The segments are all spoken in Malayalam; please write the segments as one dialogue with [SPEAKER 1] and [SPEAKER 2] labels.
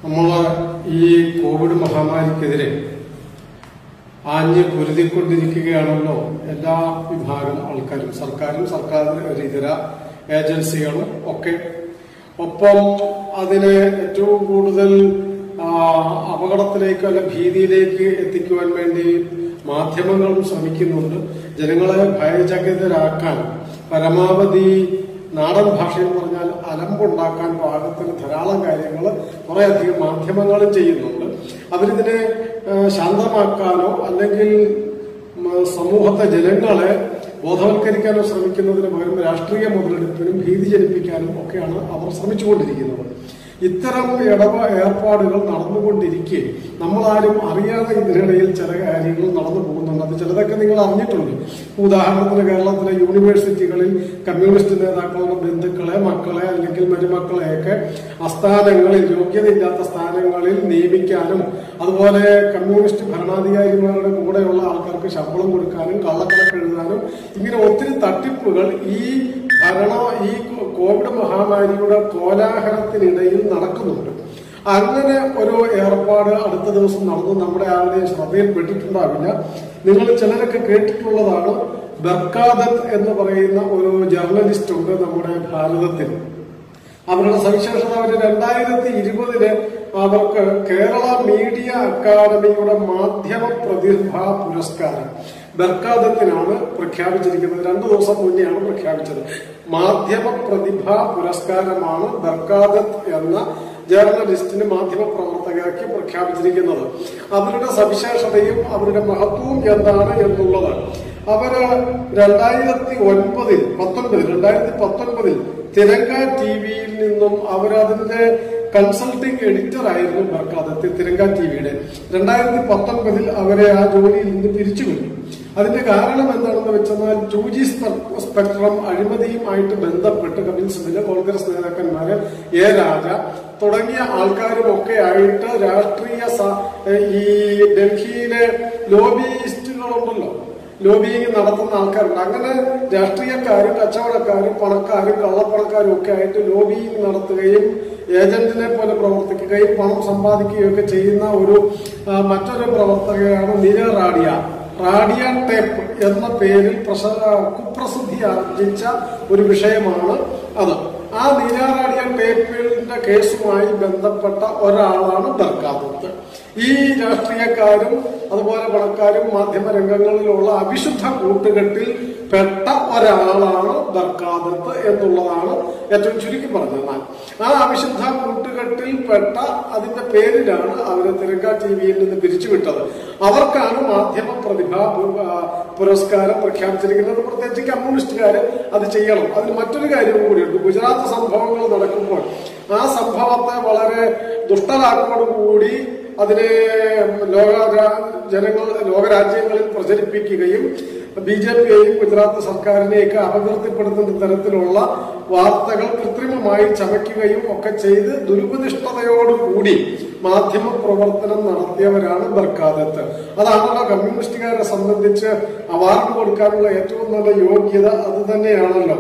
[SPEAKER 1] നമ്മൾ ഈ കോവിഡ് മഹാമാരിക്കെതിരെ ആഞ്ഞ് പൊരുതിക്കൊണ്ടിരിക്കുകയാണല്ലോ എല്ലാ വിഭാഗം ആൾക്കാരും സർക്കാരും സർക്കാർ ഇതര ഏജൻസികളും ഒക്കെ ഒപ്പം അതിനെ ഏറ്റവും കൂടുതൽ ആ, അപകടത്തിലേക്ക് അല്ല ഭീതിയിലേക്ക് എത്തിക്കുവാൻ വേണ്ടി മാധ്യമങ്ങളും ശ്രമിക്കുന്നുണ്ട് ജനങ്ങളെ ഭയചകിതരാക്കാൻ പരമാവധി നാടൻ ഭാഷയിൽ പറഞ്ഞാൽ അലമ്പുണ്ടാക്കാൻ പാകത്തിന് ധാരാളം കാര്യങ്ങൾ കുറേയധികം മാധ്യമങ്ങളും ചെയ്യുന്നുണ്ട് അവരിതിനെ ആ, ശാന്തമാക്കാനോ അല്ലെങ്കിൽ ഉം, സമൂഹത്തെ ജനങ്ങളെ ബോധവൽക്കരിക്കാനോ ശ്രമിക്കുന്നതിന് പകരം രാഷ്ട്രീയ മുതലെടുപ്പിനും ഭീതി ജനിപ്പിക്കാനും ഒക്കെയാണ് അവർ ശ്രമിച്ചുകൊണ്ടിരിക്കുന്നത് ഇത്തരം ഇടവ ഏർപ്പാടുകൾ നടന്നുകൊണ്ടിരിക്കെ നമ്മളാരും അറിയാതെ ഇതിനിടയിൽ ചില കാര്യങ്ങൾ നടന്നു പോകുന്നുണ്ട് അത് ചിലതൊക്കെ നിങ്ങൾ അറിഞ്ഞിട്ടുണ്ട് ഉദാഹരണത്തിന് കേരളത്തിലെ യൂണിവേഴ്സിറ്റികളിൽ കമ്മ്യൂണിസ്റ്റ് നേതാക്കളുടെ ബന്ധുക്കളെ മക്കളെ അല്ലെങ്കിൽ മരുമക്കളെയൊക്കെ അസ്ഥാനങ്ങളിൽ യോഗ്യതയില്ലാത്ത സ്ഥാനങ്ങളിൽ നിയമിക്കാനും അതുപോലെ കമ്മ്യൂണിസ്റ്റ് ഭരണാധികാരിമാരുടെ കൂടെയുള്ള ആൾക്കാർക്ക് ശമ്പളം കൊടുക്കാനും കള്ളക്കണക്ക് എഴുതാനും ഇങ്ങനെ ഒത്തിരി തട്ടിപ്പുകൾ ഈ ഭരണ ഈ കോവിഡ് മഹാമാരിയുടെ കോലാഹലത്തിനിടയിൽ നടക്കുന്നുണ്ട് അങ്ങനെ ഒരു ഏർപ്പാട് അടുത്ത ദിവസം നടന്നു നമ്മുടെ ആരുടെയും ശ്രദ്ധയിൽപ്പെട്ടിട്ടുണ്ടാവില്ല നിങ്ങൾ ചിലരൊക്കെ കേട്ടിട്ടുള്ളതാണ് ബർക്കാദത്ത് എന്ന് പറയുന്ന ഒരു ജേർണലിസ്റ്റ് ഉണ്ട് നമ്മുടെ ഭാരതത്തിൽ അവരുടെ സവിശേഷത അവർ രണ്ടായിരത്തി ഇരുപതില് അവർക്ക് കേരള മീഡിയ അക്കാദമിയുടെ മാധ്യമ പ്രതിഭാ പുരസ്കാരം ബർക്കാദത്തിനാണ് പ്രഖ്യാപിച്ചിരിക്കുന്നത് രണ്ടു ദിവസം മുന്നെയാണ് പ്രഖ്യാപിച്ചത് മാധ്യമ പ്രതിഭാ പുരസ്കാരമാണ് ബർക്കാദത്ത് എന്ന ജേർണലിസ്റ്റിന് മാധ്യമ പ്രവർത്തകർക്ക് പ്രഖ്യാപിച്ചിരിക്കുന്നത് അവരുടെ സവിശേഷതയും അവരുടെ മഹത്വവും എന്താണ് എന്നുള്ളത് അവര് രണ്ടായിരത്തി ഒൻപതിൽ പത്തൊൻപതിൽ രണ്ടായിരത്തി പത്തൊൻപതിൽ തിരങ്ക ടി വിയിൽ നിന്നും അവരതിന്റെ കൺസൾട്ടിംഗ് എഡിറ്റർ ആയിരുന്നു ബർക്കാദത്ത് തിരങ്ക ടി വിയുടെ രണ്ടായിരത്തി പത്തൊൻപതിൽ അവരെ ആ ജോലിയിൽ നിന്ന് പിരിച്ചുവിട്ടു അതിന്റെ കാരണം എന്താണെന്ന് വെച്ചെന്നാൽ ടു ജി സ്പെക്ട്രം അഴിമതിയുമായിട്ട് ബന്ധപ്പെട്ട് കപിൽ സിബില് കോൺഗ്രസ് നേതാക്കന്മാര് എ രാജ തുടങ്ങിയ ആൾക്കാരും ഒക്കെ ആയിട്ട് രാഷ്ട്രീയ സ- ഈ ഡൽഹിയിലെ ലോബിയിസ്റ്റുകളുണ്ടല്ലോ ലോബിയിങ് നടത്തുന്ന ആൾക്കാരുണ്ട് അങ്ങനെ രാഷ്ട്രീയക്കാരും കച്ചവടക്കാരും പണക്കാരും കള്ളപ്പണക്കാരും ഒക്കെ ആയിട്ട് ലോബിയിങ് നടത്തുകയും ഏജന്റിനെ പോലെ പ്രവർത്തിക്കുകയും പണം സമ്പാദിക്കുകയും ഒക്കെ ചെയ്യുന്ന ഒരു ആ, മറ്റൊരു പ്രവർത്തകയാണ് നിര റാഡിയ റാഡിയ ടേപ്പ് എന്ന പേരിൽ പ്രസ കുപ്രസിദ്ധി ആർജിച്ച ഒരു വിഷയമാണ് അത് ആ നീരാറാടിയ ടേപ്പിന്റെ കേസുമായി ബന്ധപ്പെട്ട ഒരാളാണ് ബർക്കാദത്ത് ഈ രാഷ്ട്രീയക്കാരും അതുപോലെ പണക്കാരും മാധ്യമ രംഗങ്ങളിലുള്ള അവിശുദ്ധ കൂട്ടുകെട്ടിൽ പെട്ട ഒരാളാണ് ബർക്കാദത്ത് എന്നുള്ളതാണ് ഏറ്റവും ചുരുക്കി പറഞ്ഞാൽ ആ അവിശുദ്ധ കൂട്ടുകെട്ടിൽ പെട്ട അതിന്റെ പേരിലാണ് അവരെ തിരക്ക ടി വിയിൽ നിന്ന് പിരിച്ചുവിട്ടത് അവർക്കാണ് മാധ്യമ പ്രതിഭാ പു- ആ, പുരസ്കാരം പ്രഖ്യാപിച്ചിരിക്കുന്നത് പ്രത്യേകിച്ച് കമ്മ്യൂണിസ്റ്റുകാര് അത് ചെയ്യണം അതിന് മറ്റൊരു കാര്യവും കൂടിയുണ്ട് ഗുജറാത്ത് സംഭവങ്ങൾ നടക്കുമ്പോൾ ആ സംഭവത്തെ വളരെ ദുഷ്ടലാക്കോടുകൂടി അതിനെ ലോക രാ- ജനങ്ങൾ ലോകരാജ്യങ്ങളിൽ പ്രചരിപ്പിക്കുകയും ബി ജെ പിയെയും ഗുജറാത്ത് സർക്കാരിനെയൊക്കെ അപകീർത്തിപ്പെടുത്തുന്ന തരത്തിലുള്ള വാർത്തകൾ കൃത്രിമമായി ചമയ്ക്കുകയും ഒക്കെ ചെയ്ത് ദുരുപദിഷ്ടതയോടുകൂടി മാധ്യമ പ്രവർത്തനം നടത്തിയവരാണ് ബർക്കാദത്ത് അതാണല്ലോ കമ്മ്യൂണിസ്റ്റുകാരെ സംബന്ധിച്ച് അവാർഡ് കൊടുക്കാനുള്ള ഏറ്റവും നല്ല യോഗ്യത അത് തന്നെയാണല്ലോ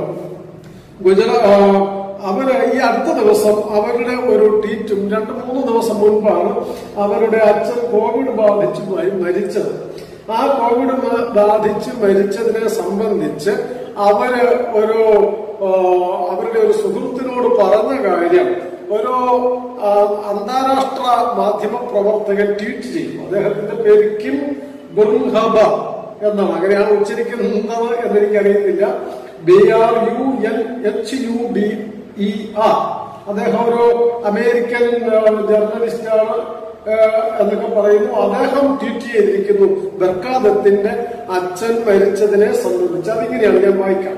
[SPEAKER 1] ഗുജറാ അവര് ഈ അടുത്ത ദിവസം അവരുടെ ഒരു ട്വീറ്റും രണ്ട് മൂന്ന് ദിവസം മുൻപാണ് അവരുടെ അച്ഛൻ കോവിഡ് ബാധിച്ച് മ- മരിച്ചത് ആ കോവിഡ് മ- ബാധിച്ച് മരിച്ചതിനെ സംബന്ധിച്ച് അവര് ഒരു ആ, അവരുടെ ഒരു സുഹൃത്തിനോട് പറഞ്ഞ കാര്യം ഒരു ആ, അന്താരാഷ്ട്ര മാധ്യമ പ്രവർത്തകൻ ട്വീറ്റ് ചെയ്തു അദ്ദേഹത്തിന്റെ പേര് കിം ബുർഹബ എന്നാണ് അങ്ങനെയാണ് ഉച്ചരിക്കുന്നത് എന്നെനിക്കറിയത്തില്ല B R U N H U B E R അദ്ദേഹം ഒരു അമേരിക്കൻ ജേർണലിസ്റ്റ് ആണ് ഏഹ്, എന്നൊക്കെ പറയുന്നു അദ്ദേഹം ട്വീറ്റ് ചെയ്തിരിക്കുന്നു ബർക്കാദത്തിന്റെ അച്ഛൻ മരിച്ചതിനെ സംബന്ധിച്ച് അതിങ്ങനെയാണ് ഞാൻ വായിക്കാം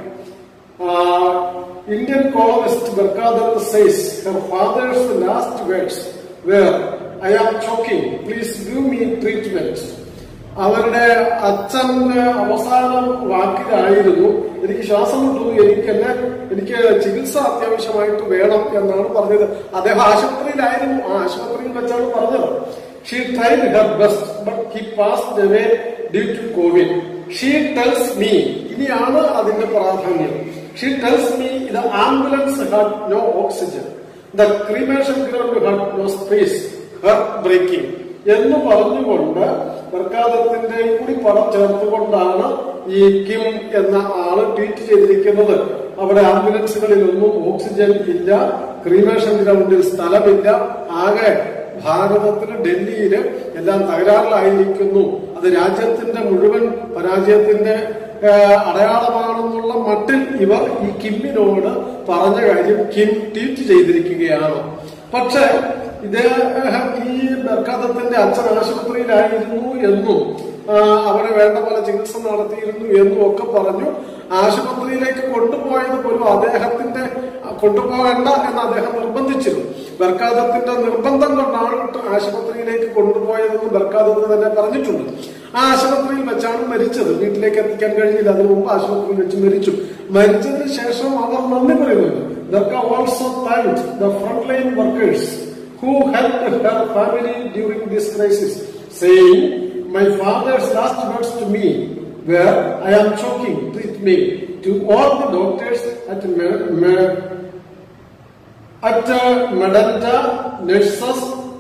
[SPEAKER 1] Indian columnist Barkha Dutt says her father's last words were I am choking please give me treatment അവരുടെ അച്ഛന്റെ അവസാന വാക്കിലായിരുന്നു എനിക്ക് ശ്വാസം മുട്ടു എനിക്ക് എന്നെ എനിക്ക് ചികിത്സ അത്യാവശ്യമായിട്ട് വേണം എന്നാണ് പറഞ്ഞത് അദ്ദേഹം ആശുപത്രിയിലായിരുന്നു ആ ആശുപത്രിയിൽ വെച്ചാണ് പറഞ്ഞത് she tried her best but he passed away due to covid she tells me ഇനിയാണ് അതിന്റെ പ്രാധാന്യം she tells me the ambulance had no oxygen the cremation ground had no space heart breaking എന്ന് പറഞ്ഞുകൊണ്ട് ബർക്കാദത്തിന്റെ കൂടി പടം ചേർത്തുകൊണ്ടാണ് ഈ കിം എന്ന ആള് ട്വീറ്റ് ചെയ്തിരിക്കുന്നത് അവിടെ ആംബുലൻസുകളിലൊന്നും ഓക്സിജൻ ഇല്ല ക്രീമേഷൻ ഗ്രൗണ്ടിൽ സ്ഥലമില്ല ആകെ ഭാരതത്തിന് ഡൽഹിയില് എല്ലാം തകരാറിലായിരിക്കുന്നു അത് രാജ്യത്തിന്റെ മുഴുവൻ പരാജയത്തിന്റെ ആ, അടയാളമാണെന്നുള്ള മട്ടിൽ ഇവർ ഈ കിമ്മിനോട് പറഞ്ഞ കാര്യം കിം ട്വീറ്റ് ചെയ്തിരിക്കുകയാണ് പക്ഷേ ഇദ്ദേഹം ഈ ബർക്കാദത്തിന്റെ അച്ഛൻ ആശുപത്രിയിലായിരുന്നു എന്നും ആ, അവിടെ വേണ്ട പോലെ ചികിത്സ നടത്തിയിരുന്നു എന്നും ഒക്കെ പറഞ്ഞു ആശുപത്രിയിലേക്ക് കൊണ്ടുപോയത് പോലും അദ്ദേഹത്തിന്റെ കൊണ്ടുപോകണ്ട എന്ന് അദ്ദേഹം നിർബന്ധിച്ചിരുന്നു ബർക്കാദത്തിന്റെ നിർബന്ധം കൊണ്ടാണ് ആശുപത്രിയിലേക്ക് കൊണ്ടുപോയതെന്ന് ബർക്കാദത്ത് തന്നെ പറഞ്ഞിട്ടുണ്ട് ആ ആശുപത്രിയിൽ വെച്ചാണ് മരിച്ചത് വീട്ടിലേക്ക് എത്തിക്കാൻ കഴിഞ്ഞില്ല അതിനു മുമ്പ് ആശുപത്രിയിൽ വെച്ച് മരിച്ചു മരിച്ചതിന് ശേഷം അവർ നന്ദി പറയുന്നുണ്ട് Barkha also thank the front line workers who helped her family during this crisis, saying, My father's last words to me were, I am choking, treat me. To all the doctors at, Me- Me- at uh, Medanta, nurses,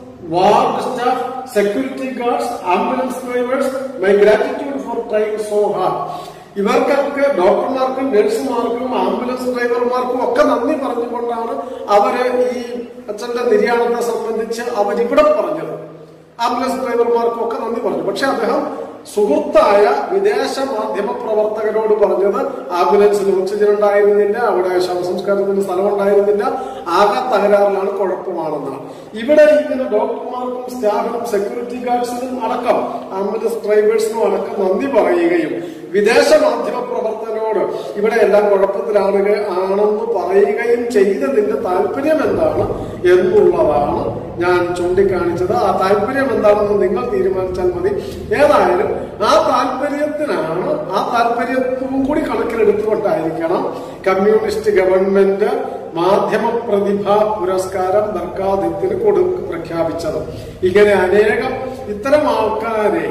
[SPEAKER 1] ward staff, security guards, ambulance drivers, my gratitude for trying so hard. ഇവർക്കൊക്കെ ഡോക്ടർമാർക്കും നഴ്സുമാർക്കും ആംബുലൻസ് ഡ്രൈവർമാർക്കും ഒക്കെ നന്ദി പറഞ്ഞുകൊണ്ടാണ് അവര് ഈ അച്ഛന്റെ നിര്യാണത്തെ സംബന്ധിച്ച് അവരിവിടെ പറഞ്ഞത് ആംബുലൻസ് ഡ്രൈവർമാർക്കും ഒക്കെ നന്ദി പറഞ്ഞു പക്ഷെ അദ്ദേഹം സുഹൃത്തായ വിദേശ മാധ്യമ പ്രവർത്തകരോട് പറഞ്ഞത് ആംബുലൻസിൽ ഓക്സിജൻ ഉണ്ടായിരുന്നില്ല അവിടെ ശവസംസ്കാരത്തിന് സ്ഥലം ഉണ്ടായിരുന്നില്ല ആകെ തകരാറിലാണ് കുഴപ്പമാണെന്നാണ് ഇവിടെ ഇങ്ങനെ ഡോക്ടർമാർക്കും സ്റ്റാഫിനും സെക്യൂരിറ്റി ഗാർഡ്സിനും അടക്കം ആംബുലൻസ് ഡ്രൈവേഴ്സിനും അടക്കം നന്ദി പറയുകയും വിദേശ മാധ്യമ പ്രവർത്തകരോട് ഇവിടെ എല്ലാം കുഴപ്പത്തിലാണ് ആണെന്ന് പറയുകയും ചെയ്തതിന്റെ താല്പര്യം എന്താണ് എന്നുള്ളതാണ് ഞാൻ ചൂണ്ടിക്കാണിച്ചത് ആ താല്പര്യം എന്താണെന്ന് നിങ്ങൾ തീരുമാനിച്ചാൽ മതി ഏതായാലും ആ താല്പര്യത്തിനാണ് ആ താല്പര്യവും കൂടി കണക്കിലെടുത്തുകൊണ്ടായിരിക്കണം കമ്മ്യൂണിസ്റ്റ് ഗവൺമെന്റ് മാധ്യമ പ്രതിഭാ പുരസ്കാരം ബർക്കാദിത്തിന് കൊടു പ്രഖ്യാപിച്ചത് ഇങ്ങനെ അനേകം ഇത്തരം ആൾക്കാരെ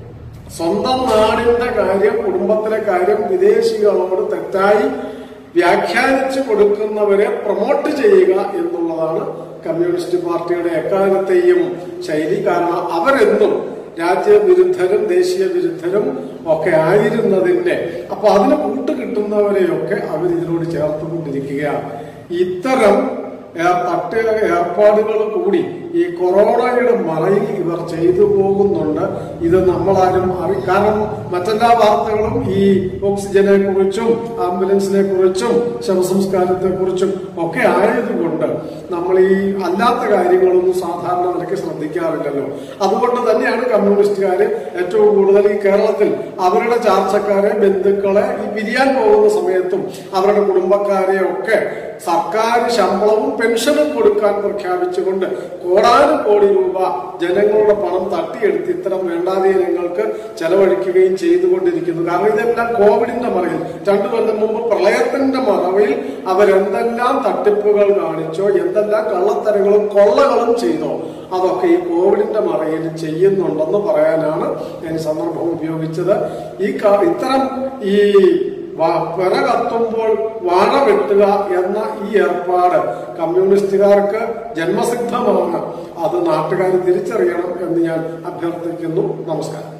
[SPEAKER 1] സ്വന്തം നാടിന്റെ കാര്യം കുടുംബത്തിലെ കാര്യം വിദേശികളോട് തെറ്റായി വ്യാഖ്യാനിച്ചു കൊടുക്കുന്നവരെ പ്രൊമോട്ട് ചെയ്യുക എന്നുള്ളതാണ് കമ്മ്യൂണിസ്റ്റ് പാർട്ടിയുടെ എക്കാലത്തെയും ശൈലി കാരണം അവരെന്നും രാജ്യവിരുദ്ധരും ദേശീയ വിരുദ്ധരും ഒക്കെ ആയിരുന്നതിന്റെ അപ്പൊ അതിന് കൂട്ട് കിട്ടുന്നവരെയൊക്കെ അവർ ഇതിനോട് ചേർത്തുകൊണ്ടിരിക്കുകയാണ് ഇത്തരം ഏർ തട്ട് ഏർപ്പാടുകൾ കൂടി ഈ കൊറോണയുടെ മറയിൽ ഇവർ ചെയ്തു പോകുന്നുണ്ട് ഇത് നമ്മളാരും അറി കാരണം മറ്റെല്ലാ വാർത്തകളും ഈ ഓക്സിജനെ കുറിച്ചും ആംബുലൻസിനെ കുറിച്ചും ശവസംസ്കാരത്തെ കുറിച്ചും ഒക്കെ ആയതുകൊണ്ട് നമ്മൾ ഈ അല്ലാത്ത കാര്യങ്ങളൊന്നും സാധാരണ നിലയ്ക്ക് ശ്രദ്ധിക്കാറില്ലല്ലോ അതുകൊണ്ട് തന്നെയാണ് കമ്മ്യൂണിസ്റ്റുകാര് ഏറ്റവും കൂടുതൽ ഈ കേരളത്തിൽ അവരുടെ ചാർച്ചക്കാരെ ബന്ധുക്കളെ ഈ പിരിയാൻ പോകുന്ന സമയത്തും അവരുടെ കുടുംബക്കാരെ ഒക്കെ സർക്കാർ ശമ്പളവും പെൻഷനും കൊടുക്കാൻ പ്രഖ്യാപിച്ചുകൊണ്ട് കോടാനും കോടി രൂപ ജനങ്ങളുടെ പണം തട്ടിയെടുത്ത് ഇത്തരം വേണ്ടാതീനങ്ങൾക്ക് ചെലവഴിക്കുകയും ചെയ്തുകൊണ്ടിരിക്കുന്നു കാരണം ഇതെല്ലാം കോവിഡിന്റെ മറയിൽ രണ്ടു കൊല്ലം മുമ്പ് പ്രളയത്തിന്റെ മറവിൽ അവരെന്തെല്ലാം തട്ടിപ്പുകൾ കാണിച്ചോ എന്തെല്ലാം കള്ളത്തരങ്ങളും കൊള്ളകളും ചെയ്തോ അതൊക്കെ ഈ കോവിഡിന്റെ മറയിൽ ചെയ്യുന്നുണ്ടെന്ന് പറയാനാണ് ഞാൻ ഈ സന്ദർഭം ഉപയോഗിച്ചത് ഈ ക- ഇത്തരം ഈ വ- പിറ കത്തുമ്പോൾ വാഴ വെട്ടുക എന്ന ഈ ഏർപ്പാട് കമ്മ്യൂണിസ്റ്റുകാർക്ക് ജന്മസിദ്ധമാണ് അത് നാട്ടുകാർ തിരിച്ചറിയണം എന്ന് ഞാൻ അഭ്യർത്ഥിക്കുന്നു നമസ്കാരം